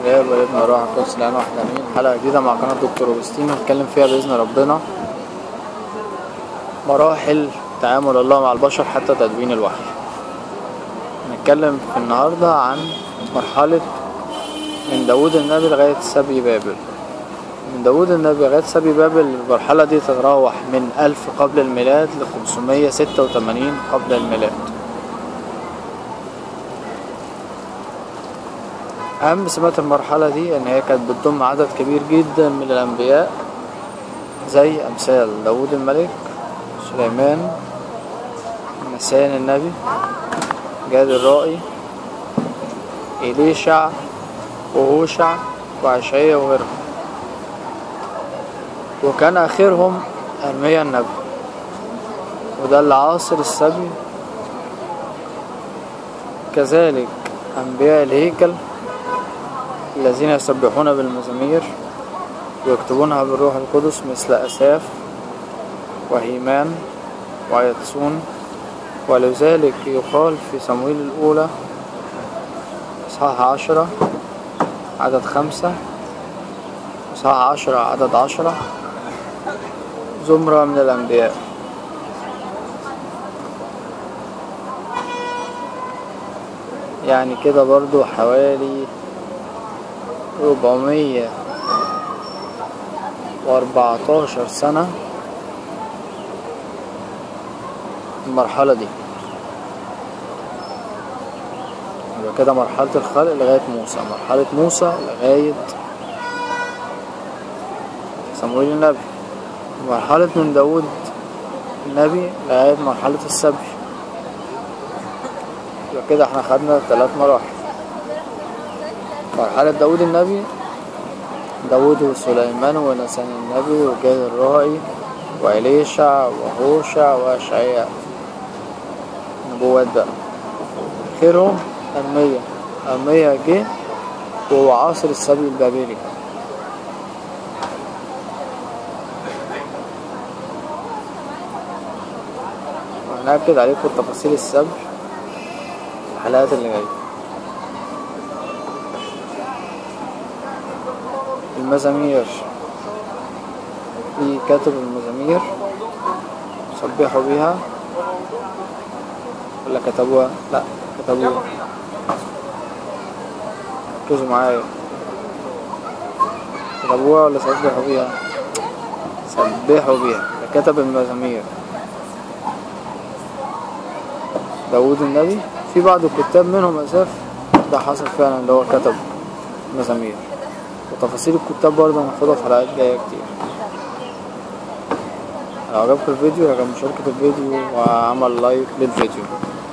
والآب والابن والروح القدس الآن واحد آمين حلقة جديدة مع قناة دكتور أوجستين هنتكلم فيها بإذن ربنا مراحل تعامل الله مع البشر حتى تدوين الوحي هنتكلم في النهاردة عن مرحلة من داود النبي لغاية سبي بابل من داود النبي لغاية سبي بابل المرحلة دي تتراوح من ألف قبل الميلاد لخمسمية ستة وتمانين قبل الميلاد أهم سمات المرحلة دي إن هي كانت بتضم عدد كبير جدا من الأنبياء زي أمثال داود الملك سليمان نسان النبي جاد الرائي إليشع وهوشع وعشعية وغيرهم وكان آخرهم أرميا النبي وده اللي عاصر السبي كذلك أنبياء الهيكل الذين يسبحون بالمزامير ويكتبونها بالروح القدس مثل أساف وهيمان ويتسون ولذلك يقال في صمويل الأولى إصحاح عشرة عدد خمسة إصحاح عشرة عدد عشرة زمرة من الأنبياء يعني كده برضو حوالي ربعمية وأربعتاشر سنة المرحلة دي يبقى كده مرحلة الخلق لغاية موسى مرحلة موسى لغاية صمويل النبي مرحلة من داود النبي لغاية مرحلة السبي يبقى كده احنا خدنا ثلاث مراحل مرحلة داود النبي داود وسليمان ونسان النبي وجاد الرائي وإليشع وهوشع وأشعياء نبوات بقى خيرهم أرمية أرمية جه وهو عاصر السبي البابلي وهنأكد عليكم تفاصيل السبي في الحلقات اللي جايه المزامير في كاتب المزامير سبحوا بيها ولا كتبوها لا كتبوها ركزوا معايا كتبوها ولا سبحوا بيها سبحوا بيها كتب المزامير داود النبي في بعض الكتاب منهم أساف ده حصل فعلا اللي هو كتب مزامير وتفاصيل الكتاب برضه هناخدها في حلقات جاية كتير لو عجبكم الفيديو يا مشاركة الفيديو وعمل لايك للفيديو